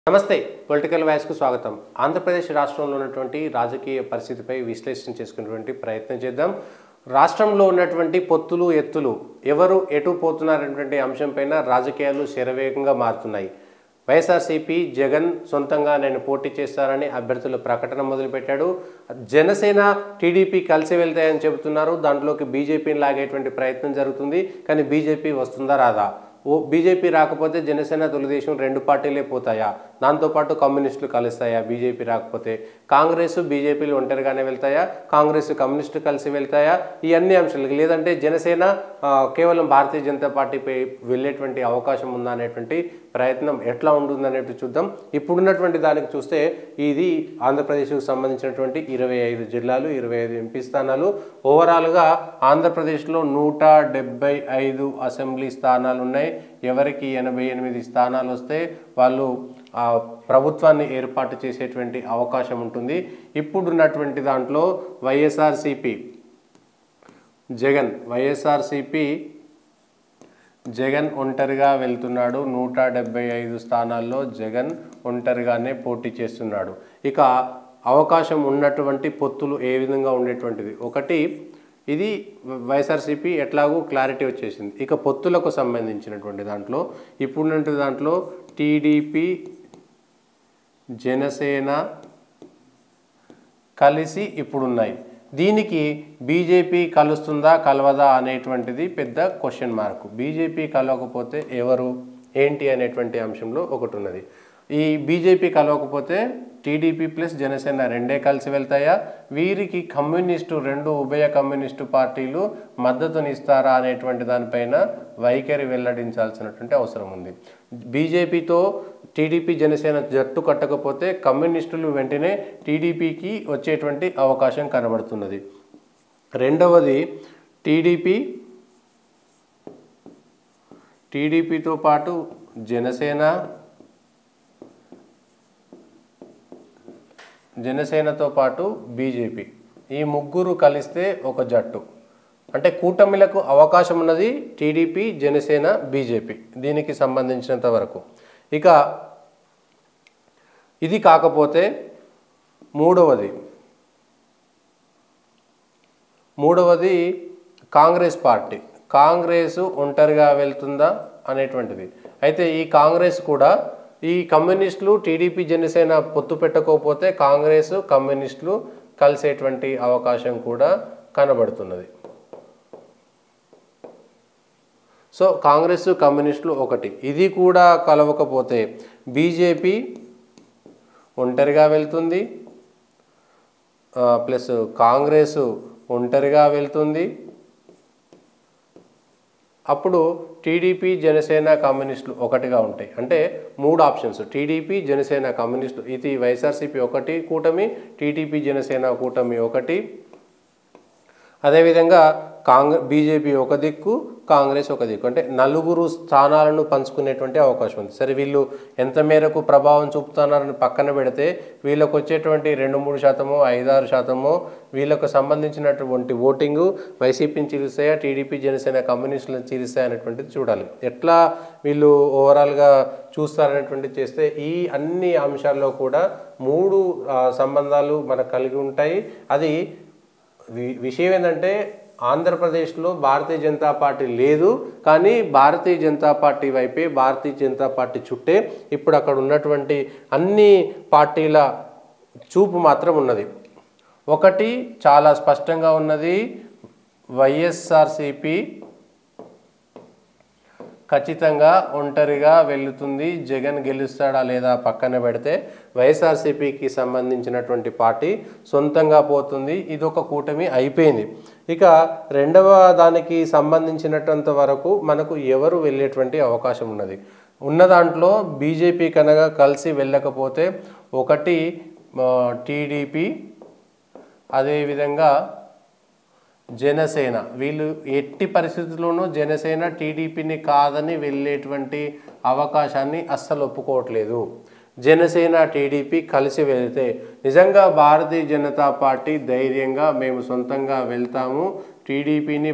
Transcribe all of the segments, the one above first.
నమస్తే పొలిటికల్ వాయిస్కు స్వాగతం ఆంధ్రప్రదేశ్ రాష్ట్రంలో ఉన్నటువంటి రాజకీయ పరిస్థితిపై విశ్లేషణ చేసుకునేటువంటి ప్రయత్నం చేద్దాం రాష్ట్రంలో ఉన్నటువంటి పొత్తులు ఎత్తులు ఎవరు ఎటు పోతున్నారనేటువంటి అంశంపైన రాజకీయాలు శరవేగంగా మారుతున్నాయి వైఎస్ఆర్సీపీ జగన్ సొంతంగా నేను పోటీ చేస్తారని అభ్యర్థుల ప్రకటన మొదలుపెట్టాడు జనసేన టీడీపీ కలిసి వెళ్తాయని చెబుతున్నారు దాంట్లోకి బీజేపీని లాగేటువంటి ప్రయత్నం జరుగుతుంది కానీ బీజేపీ వస్తుందా రాదా ఓ బీజేపీ రాకపోతే జనసేన తెలుగుదేశం రెండు పార్టీలే పోతాయా దాంతోపాటు కమ్యూనిస్టులు కలుస్తాయా బీజేపీ రాకపోతే కాంగ్రెస్ బీజేపీలు ఒంటరిగానే వెళ్తాయా కాంగ్రెస్ కమ్యూనిస్టు కలిసి వెళ్తాయా ఈ అన్ని అంశాలు లేదంటే జనసేన ఆ, కేవలం భారతీయ జనతా పార్టీపై వెళ్ళేటువంటి అవకాశం ఉందా అనేటువంటి ప్రయత్నం ఎట్లా ఉంటుంది అనేటువంటి చూద్దాం ఇప్పుడున్నటువంటి దానికి చూస్తే ఇది ఆంధ్రప్రదేశ్కు సంబంధించినటువంటి ఇరవై ఐదు జిల్లాలు ఇరవై ఐదు ఎంపీ స్థానాలు ఓవరాల్గా ఆంధ్రప్రదేశ్లో నూట డెబ్బై ఐదు అసెంబ్లీ స్థానాలు ఉన్నాయి ఎవరికి ఎనభై ఎనిమిది స్థానాలు వస్తే వాళ్ళు ఆ ప్రభుత్వాన్ని ఏర్పాటు చేసేటువంటి అవకాశం ఉంటుంది ఇప్పుడున్నటువంటి దాంట్లో వైఎస్ఆర్సిపి జగన్ వైఎస్ఆర్సిపి జగన్ ఒంటరిగా వెళ్తున్నాడు నూట డెబ్బై ఐదు స్థానాల్లో జగన్ ఒంటరిగానే పోటీ చేస్తున్నాడు ఇక అవకాశం ఉన్నటువంటి పొత్తులు ఏ విధంగా ఉండేటువంటిది ఒకటి ఇది వైఎస్ఆర్సీపీ ఎట్లాగూ క్లారిటీ వచ్చేసింది ఇక పొత్తులకు సంబంధించినటువంటి దాంట్లో ఇప్పుడున్నటువంటి దాంట్లో టీడీపీ జనసేన కలిసి ఇప్పుడున్నాయి దీనికి బీజేపీ కలుస్తుందా కలవదా అనేటువంటిది పెద్ద క్వశ్చన్ మార్క్ బీజేపీ కలవకపోతే ఎవరు ఏంటి అనేటువంటి అంశంలో ఒకటి ఉన్నది ఈ బీజేపీ కలవకపోతే టీడీపీ ప్లస్ జనసేన రెండే కలిసి వెళ్తాయా వీరికి కమ్యూనిస్టు రెండు ఉభయ కమ్యూనిస్టు పార్టీలు మద్దతునిస్తారా అనేటువంటి దానిపైన వైఖరి వెల్లడించాల్సినటువంటి అవసరం ఉంది బీజేపీతో టీడీపీ జనసేన జట్టు కట్టకపోతే కమ్యూనిస్టులు వెంటనే టీడీపీకి వచ్చేటువంటి అవకాశం కనబడుతున్నది రెండవది టీడీపీ టీడీపీతో పాటు జనసేన జనసేనతో పాటు బీజేపీ ఈ ముగ్గురు కలిస్తే ఒక జట్టు అంటే కూటమిలకు అవకాశం ఉన్నది టీడీపీ జనసేన బీజేపీ దీనికి సంబంధించినంత వరకు ఇక ఇది కాకపోతే మూడవది మూడవది కాంగ్రెస్ పార్టీ కాంగ్రెస్ ఒంటరిగా వెళ్తుందా అనేటువంటిది అయితే ఈ కాంగ్రెస్ కూడా ఈ కమ్యూనిస్టులు టీడీపీ జనసేన పొత్తు పెట్టకపోతే కాంగ్రెస్ కమ్యూనిస్టులు కలిసేటువంటి అవకాశం కూడా కనబడుతున్నది సో కాంగ్రెస్ కమ్యూనిస్టులు ఒకటి ఇది కూడా కలవకపోతే బీజేపీ ఒంటరిగా వెళ్తుంది ఆ, ప్లస్ కాంగ్రెస్ ఒంటరిగా వెళ్తుంది అప్పుడు టీడీపీ జనసేన కమ్యూనిస్టులు ఒకటిగా ఉంటాయి అంటే మూడు ఆప్షన్స్ టీడీపీ జనసేన కమ్యూనిస్టులు ఇది వైఎస్ఆర్సీపీ ఒకటి కూటమి టీడీపీ జనసేన కూటమి ఒకటి అదేవిధంగా కాంగ్రెస్ బీజేపీ ఒక దిక్కు కాంగ్రెస్ ఒక దిక్కు అంటే నలుగురు స్థానాలను పంచుకునేటువంటి అవకాశం ఉంది సరే వీళ్ళు ఎంత మేరకు ప్రభావం చూపుతున్నారని పక్కన పెడితే వీళ్ళకు వచ్చేటువంటి రెండు మూడు శాతమో ఐదారు శాతమో వీళ్ళకు సంబంధించినటువంటి ఓటింగు వైసీపీని చీలుస్తాయా టీడీపీ జనసేన కమ్యూనిస్టులను చీలుస్తాయా అనేటువంటిది చూడాలి ఎట్లా వీళ్ళు ఓవరాల్గా చూస్తారనేటువంటిది చేస్తే ఈ అన్ని అంశాల్లో కూడా మూడు ఆ, సంబంధాలు మనకు కలిగి ఉంటాయి అది వి- విషయం ఏంటంటే ఆంధ్రప్రదేశ్లో భారతీయ జనతా పార్టీ లేదు కానీ భారతీయ జనతా పార్టీ వైపే భారతీయ జనతా పార్టీ చుట్టే ఇప్పుడు అక్కడ ఉన్నటువంటి అన్ని పార్టీల చూపు మాత్రం ఉన్నది ఒకటి చాలా స్పష్టంగా ఉన్నది వైఎస్ఆర్సిపి ఖచ్చితంగా ఒంటరిగా వెళ్తుంది జగన్ గెలుస్తాడా లేదా పక్కన పెడితే వైఎస్ఆర్సీపీకి సంబంధించినటువంటి పార్టీ సొంతంగా పోతుంది ఇది ఒక కూటమి అయిపోయింది ఇక రెండవ దానికి సంబంధించినటంత వరకు మనకు ఎవరు వెళ్ళేటువంటి అవకాశం ఉన్నది ఉన్న దాంట్లో బీజేపీ కనుక కలిసి వెళ్ళకపోతే ఒకటి టీడీపీ అదేవిధంగా జనసేన వీళ్ళు ఎట్టి పరిస్థితుల్లోనూ జనసేన టీడీపీని కాదని వెళ్ళేటువంటి అవకాశాన్ని అస్సలు ఒప్పుకోవట్లేదు జనసేన టీడీపీ కలిసి వెళితే నిజంగా భారతీయ జనతా పార్టీ ధైర్యంగా మేము సొంతంగా వెళ్తాము టీడీపీని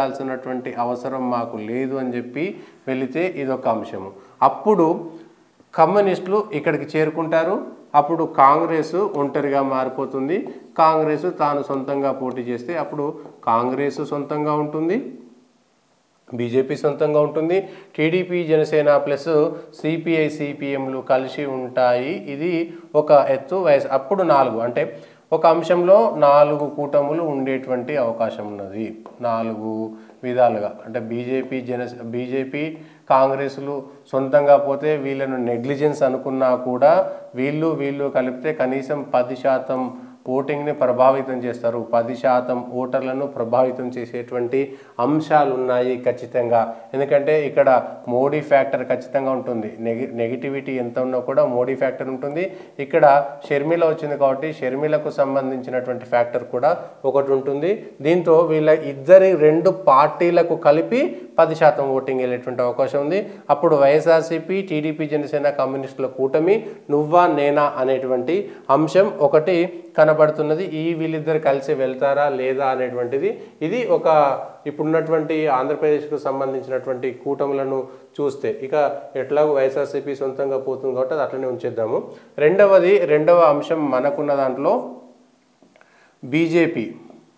బ్రతికించాల్సినటువంటి అవసరం మాకు లేదు అని చెప్పి వెళితే ఇదొక అంశము అప్పుడు కమ్యూనిస్టులు ఇక్కడికి చేరుకుంటారు అప్పుడు కాంగ్రెస్ ఒంటరిగా మారిపోతుంది కాంగ్రెస్ తాను సొంతంగా పోటీ చేస్తే అప్పుడు కాంగ్రెస్ సొంతంగా ఉంటుంది బీజేపీ సొంతంగా ఉంటుంది టీడీపీ జనసేన ప్లస్ సిపిఐ సిపిఎంలు కలిసి ఉంటాయి ఇది ఒక ఎత్తు వయసు అప్పుడు నాలుగు అంటే ఒక అంశంలో నాలుగు కూటములు ఉండేటువంటి అవకాశం ఉన్నది నాలుగు విధాలుగా అంటే బీజేపీ జన బీజేపీ కాంగ్రెస్లు సొంతంగా పోతే వీళ్ళను నెగ్లిజెన్స్ అనుకున్నా కూడా వీళ్ళు వీళ్ళు కలిపితే కనీసం పది శాతం ఓటింగ్ని ప్రభావితం చేస్తారు పది శాతం ఓటర్లను ప్రభావితం చేసేటువంటి అంశాలు ఉన్నాయి ఖచ్చితంగా ఎందుకంటే ఇక్కడ మోడీ ఫ్యాక్టర్ ఖచ్చితంగా ఉంటుంది నెగి నెగిటివిటీ ఎంత ఉన్నా కూడా మోడీ ఫ్యాక్టర్ ఉంటుంది ఇక్కడ షర్మిల వచ్చింది కాబట్టి షర్మిలకు సంబంధించినటువంటి ఫ్యాక్టర్ కూడా ఒకటి ఉంటుంది దీంతో వీళ్ళ ఇద్దరి రెండు పార్టీలకు కలిపి పది శాతం ఓటింగ్ వెళ్ళేటువంటి అవకాశం ఉంది అప్పుడు వైఎస్ఆర్సీపీ టీడీపీ జనసేన కమ్యూనిస్టుల కూటమి నువ్వా నేనా అనేటువంటి అంశం ఒకటి కనబడుతున్నది ఈ వీళ్ళిద్దరు కలిసి వెళ్తారా లేదా అనేటువంటిది ఇది ఒక ఇప్పుడున్నటువంటి ఆంధ్రప్రదేశ్కు సంబంధించినటువంటి కూటములను చూస్తే ఇక ఎట్లాగో వైఎస్ఆర్సీపీ సొంతంగా పోతుంది కాబట్టి అది అట్లనే ఉంచేద్దాము రెండవది రెండవ అంశం మనకున్న దాంట్లో బీజేపీ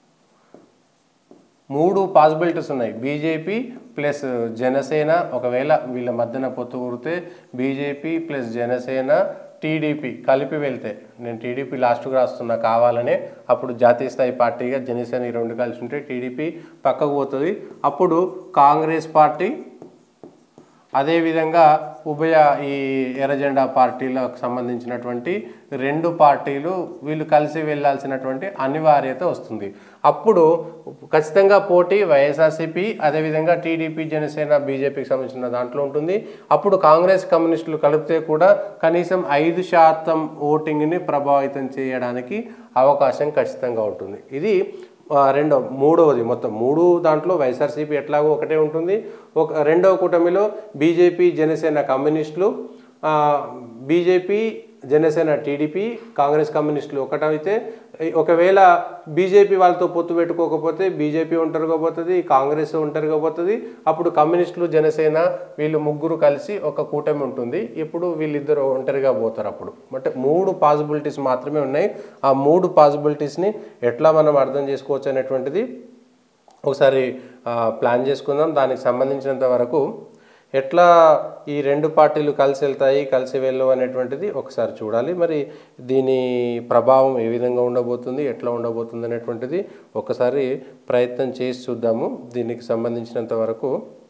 మూడు పాసిబిలిటీస్ ఉన్నాయి బీజేపీ ప్లస్ జనసేన ఒకవేళ వీళ్ళ మధ్యన పొత్తు కూరితే బీజేపీ ప్లస్ జనసేన టీడీపీ కలిపి వెళ్తే నేను టీడీపీ లాస్ట్కి రాస్తున్నా కావాలనే అప్పుడు జాతీయ స్థాయి పార్టీగా జనసేన ఈ రెండు కలిసి ఉంటే టీడీపీ పక్కకు పోతుంది అప్పుడు కాంగ్రెస్ పార్టీ అదేవిధంగా ఉభయ ఈ ఎర్రజెండా పార్టీలకు సంబంధించినటువంటి రెండు పార్టీలు వీళ్ళు కలిసి వెళ్ళాల్సినటువంటి అనివార్యత వస్తుంది అప్పుడు ఖచ్చితంగా పోటీ వైఎస్ఆర్సీపీ అదేవిధంగా టీడీపీ జనసేన బీజేపీకి సంబంధించిన దాంట్లో ఉంటుంది అప్పుడు కాంగ్రెస్ కమ్యూనిస్టులు కలిపితే కూడా కనీసం ఐదు శాతం ఓటింగ్ని ప్రభావితం చేయడానికి అవకాశం ఖచ్చితంగా ఉంటుంది ఇది ఆ, రెండవ మూడవది మొత్తం మూడు దాంట్లో వైఎస్ఆర్సీపీ ఎట్లాగో ఒకటే ఉంటుంది ఒక రెండవ కూటమిలో బీజేపీ జనసేన కమ్యూనిస్టులు ఆ, బీజేపీ జనసేన టీడీపీ కాంగ్రెస్ కమ్యూనిస్టులు ఒకటైతే ఒకవేళ బీజేపీ వాళ్ళతో పొత్తు పెట్టుకోకపోతే బీజేపీ ఒంటరిగా పోతుంది కాంగ్రెస్ ఒంటరిగా పోతుంది అప్పుడు కమ్యూనిస్టులు జనసేన వీళ్ళు ముగ్గురు కలిసి ఒక కూటమి ఉంటుంది ఇప్పుడు వీళ్ళిద్దరు ఒంటరిగా పోతారు అప్పుడు అంటే మూడు పాసిబిలిటీస్ మాత్రమే ఉన్నాయి ఆ మూడు పాసిబిలిటీస్ని ఎట్లా మనం అర్థం చేసుకోవచ్చు అనేటువంటిది ఒకసారి ఆ, ప్లాన్ చేసుకుందాం దానికి సంబంధించినంత వరకు ఎట్లా ఈ రెండు పార్టీలు కలిసి వెళ్తాయి కలిసి వెళ్ళవు అనేటువంటిది ఒకసారి చూడాలి మరి దీని ప్రభావం ఏ విధంగా ఉండబోతుంది ఎట్లా ఉండబోతుంది అనేటువంటిది ఒకసారి ప్రయత్నం చేసి చూద్దాము దీనికి సంబంధించినంత వరకు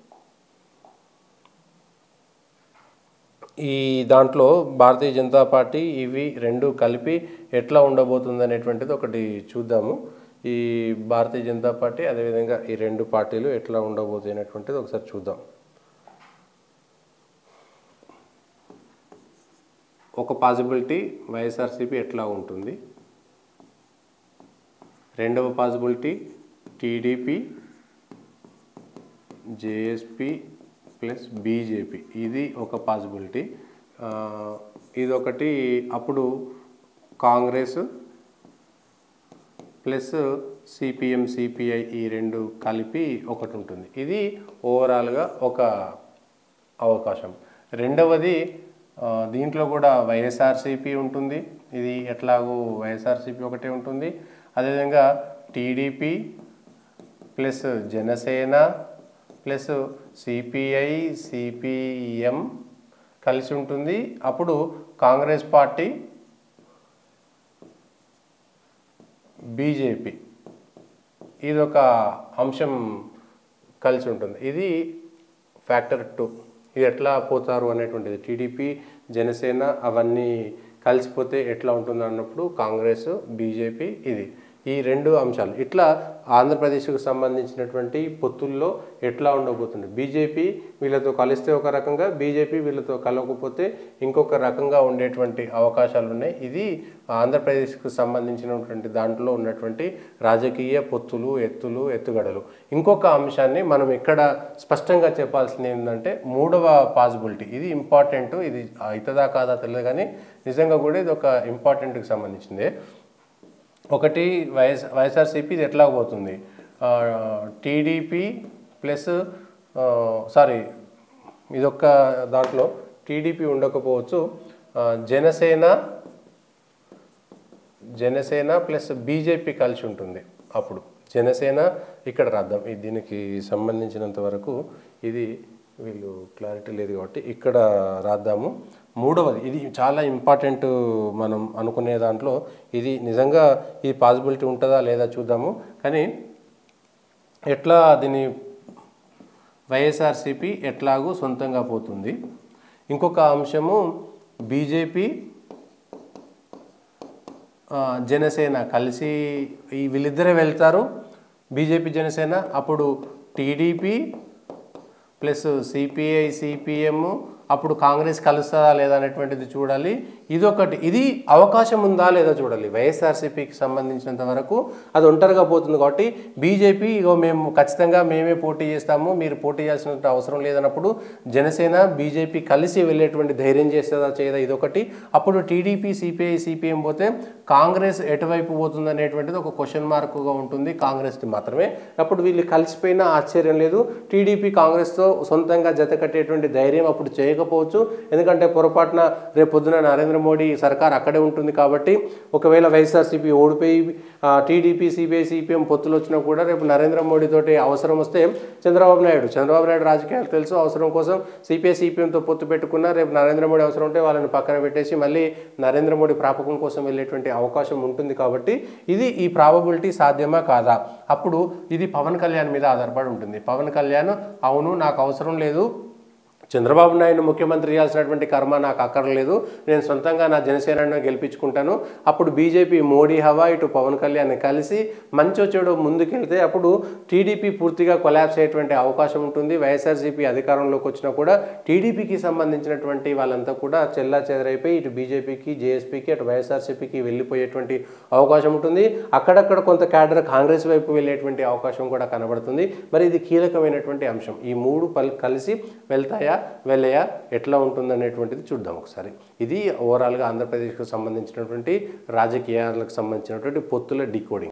ఈ దాంట్లో భారతీయ జనతా పార్టీ ఇవి రెండు కలిపి ఎట్లా ఉండబోతుంది అనేటువంటిది ఒకటి చూద్దాము ఈ భారతీయ జనతా పార్టీ అదేవిధంగా ఈ రెండు పార్టీలు ఎట్లా ఉండబోతాయి అనేటువంటిది ఒకసారి చూద్దాం ఒక పాసిబిలిటీ వైఎస్ఆర్సీపీ ఎట్లా ఉంటుంది రెండవ possibility TDP JSP plus BJP ఇది ఒక పాసిబిలిటీ ఆ, ఇదొకటి అప్పుడు కాంగ్రెస్ ప్లస్ సిపిఎం సిపిఐ ఈ రెండు కలిపి ఒకటి ఉంటుంది ఇది ఓవరాల్గా ఒక అవకాశం రెండవది ఆ, దీంట్లో కూడా వైఎస్ఆర్సిపి ఉంటుంది ఇది ఎట్లాగో వైఎస్ఆర్సిపి ఒకటే ఉంటుంది అదేవిధంగా TDP plus Janasena plus CPI CPM కలిసి ఉంటుంది అప్పుడు కాంగ్రెస్ పార్టీ బీజేపీ ఇది ఒక అంశం కలిసి ఉంటుంది ఇది ఫ్యాక్టర్ టూ ఇది ఎట్లా పోతారు అనేటువంటిది టీడీపీ జనసేన అవన్నీ కలిసిపోతే ఎట్లా ఉంటుంది అన్నప్పుడు కాంగ్రెస్ బీజేపీ ఇది ఈ రెండు అంశాలు ఇట్లా ఆంధ్రప్రదేశ్కు సంబంధించినటువంటి పొత్తుల్లో ఎట్లా ఉండబోతుంది బీజేపీ వీళ్ళతో కలిస్తే ఒక రకంగా బీజేపీ వీళ్ళతో కలవకపోతే ఇంకొక రకంగా ఉండేటువంటి అవకాశాలు ఉన్నాయి ఇది ఆంధ్రప్రదేశ్కు సంబంధించినటువంటి దాంట్లో ఉన్నటువంటి రాజకీయ పొత్తులు ఎత్తులు ఎత్తుగడలు ఇంకొక అంశాన్ని మనం ఇక్కడ స్పష్టంగా చెప్పాల్సింది ఏంటంటే మూడవ పాసిబిలిటీ ఇది ఇంపార్టెంట్ ఇది అవుతుందా కాదా తెలియదు కానీ నిజంగా కూడా ఇది ఒక ఇంపార్టెంట్కి సంబంధించిందే ఒకటి వైఎస్ వైఎస్ఆర్సీపీ ఇది ఎట్లా పోతుంది టీడీపీ ప్లస్ సారీ ఇదొక దాంట్లో టీడీపీ ఉండకపోవచ్చు ఆ, జనసేన జనసేన ప్లస్ బీజేపీ కలిసి ఉంటుంది అప్పుడు జనసేన ఇక్కడ రాద్దాం ఇది దీనికి సంబంధించినంత వరకు ఇది వీళ్ళు క్లారిటీ లేదు కాబట్టి ఇక్కడ రాద్దాము మూడవది ఇది చాలా ఇంపార్టెంట్ మనం అనుకునే దాంట్లో ఇది నిజంగా ఈ పాసిబిలిటీ ఉంటుందా లేదా చూద్దాము కానీ ఎట్లా దీని వైఎస్ఆర్సిపి ఎట్లాగూ సొంతంగా పోతుంది ఇంకొక అంశము బీజేపీ ఆ, జనసేన కలిసి ఈ వీళ్ళిద్దరే వెళ్తారు బీజేపీ జనసేన అప్పుడు టీడీపీ ప్లస్ సిపిఐ సిపిఎం అప్పుడు కాంగ్రెస్ కలుస్తుందా లేదా అనేటువంటిది చూడాలి ఇది ఒకటి ఇది అవకాశం ఉందా లేదా చూడాలి వైఎస్ఆర్సీపీకి సంబంధించినంత వరకు అది ఒంటరిగా పోతుంది కాబట్టి బీజేపీ ఇగో మేము ఖచ్చితంగా మేమే పోటీ చేస్తాము మీరు పోటీ చేయాల్సిన అవసరం లేదన్నప్పుడు జనసేన బీజేపీ కలిసి వెళ్ళేటువంటి ధైర్యం చేస్తుందా చేయదా ఇదొకటి అప్పుడు టీడీపీ సిపిఐ సిపిఎం పోతే కాంగ్రెస్ ఎటువైపు పోతుంది అనేటువంటిది ఒక క్వశ్చన్ మార్క్గా ఉంటుంది కాంగ్రెస్కి మాత్రమే అప్పుడు వీళ్ళు కలిసిపోయినా ఆశ్చర్యం లేదు టీడీపీ కాంగ్రెస్తో సొంతంగా జత కట్టేటువంటి ధైర్యం అప్పుడు చేయకపోవచ్చు ఎందుకంటే పొరపాటున రేపు పొద్దున నరేంద్ర మోడీ సర్కార్ అక్కడే ఉంటుంది కాబట్టి ఒకవేళ వైఎస్ఆర్సీపీ ఓడిపోయి ఆ, టీడీపీ సిపిఐ సిపిఎం పొత్తులు వచ్చినా కూడా రేపు నరేంద్ర మోడీ తోటి అవసరం వస్తే చంద్రబాబు నాయుడు చంద్రబాబు నాయుడు రాజకీయాలు తెలుసు అవసరం కోసం సిపిఐ సిపిఎంతో పొత్తు పెట్టుకున్నా రేపు నరేంద్ర మోడీ అవసరం ఉంటే వాళ్ళని పక్కన పెట్టేసి మళ్ళీ నరేంద్ర మోడీ ప్రాపకం కోసం వెళ్ళేటువంటి అవకాశం ఉంటుంది కాబట్టి ఇది ఈ ప్రాబబిలిటీ సాధ్యమా కాదా అప్పుడు ఇది పవన్ కళ్యాణ్ మీద ఆధారపడి ఉంటుంది పవన్ కళ్యాణ్ అవును నాకు అవసరం లేదు చంద్రబాబు నాయుడు ముఖ్యమంత్రి చేయాల్సినటువంటి కర్మ నాకు అక్కర్లేదు నేను సొంతంగా నా జనసేనను గెలిపించుకుంటాను అప్పుడు బీజేపీ మోడీ హవా ఇటు పవన్ కళ్యాణ్ కలిసి మంచో చెడు ముందుకెళ్తే అప్పుడు టీడీపీ పూర్తిగా కొలాప్స్ అయ్యేటువంటి అవకాశం ఉంటుంది వైఎస్ఆర్సీపీ అధికారంలోకి వచ్చినా కూడా టీడీపీకి సంబంధించినటువంటి వాళ్ళంతా కూడా చెల్లా చెదరైపోయి ఇటు బీజేపీకి జేఎస్పీకి అటు వైఎస్ఆర్సీపీకి వెళ్ళిపోయేటువంటి అవకాశం ఉంటుంది అక్కడక్కడ కొంత క్యాడర్ కాంగ్రెస్ వైపు వెళ్ళేటువంటి అవకాశం కూడా కనబడుతుంది మరి ఇది కీలకమైనటువంటి అంశం ఈ మూడు పల్ కలిసి వెళ్తాయా వెళ్ళయా ఎట్లా ఉంటుందనేటువంటిది చూద్దాం ఒకసారి ఇది ఓవరాల్గా ఆంధ్రప్రదేశ్కు సంబంధించినటువంటి రాజకీయాలకు సంబంధించినటువంటి పొత్తుల డీకోడింగ్